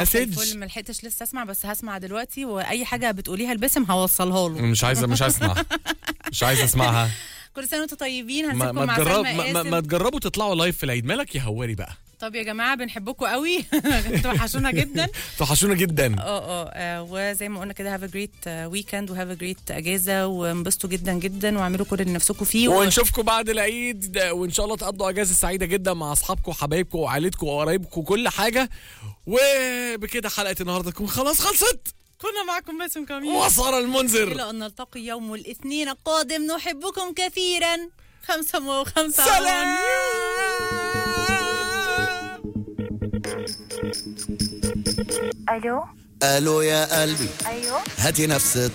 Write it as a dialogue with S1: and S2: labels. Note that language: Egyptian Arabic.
S1: مسج
S2: الفل ما لحقتش لسه اسمع بس هسمع دلوقتي واي حاجه بتقوليها لباسم هوصلها له
S1: مش عايزه مش عايز اسمعها مش عايز اسمعها
S2: كل سنه وانتم طيبين
S1: ما,
S2: هنسيبكم
S1: ما
S2: مع
S1: تجرب
S2: سلمى
S1: ما, ما,
S2: قاسم.
S1: ما تجربوا تطلعوا لايف في العيد مالك يا هواري بقى
S2: طب يا جماعه بنحبكم قوي انتوا وحشونا جدا
S1: توحشونا جدا
S2: اه اه آه، وزي ما قلنا كده هاف ا جريت ويكند وهاف ا جريت اجازه وانبسطوا جدا جدا واعملوا كل اللي نفسكم فيه و-
S1: ونشوفكم بعد العيد ده وان شاء الله تقضوا اجازه سعيده جدا مع اصحابكم وحبايبكم وعائلتكم وقرايبكم وكل حاجه وبكده حلقه النهارده تكون خلاص خلصت
S2: كنا معكم باسم كميل
S1: وسارة المنذر
S2: الى ان نلتقي يوم الاثنين القادم نحبكم كثيرا خمسة وخمسة
S1: سلام
S3: الو
S4: الو يا قلبي
S3: ايوه
S4: هاتي نفس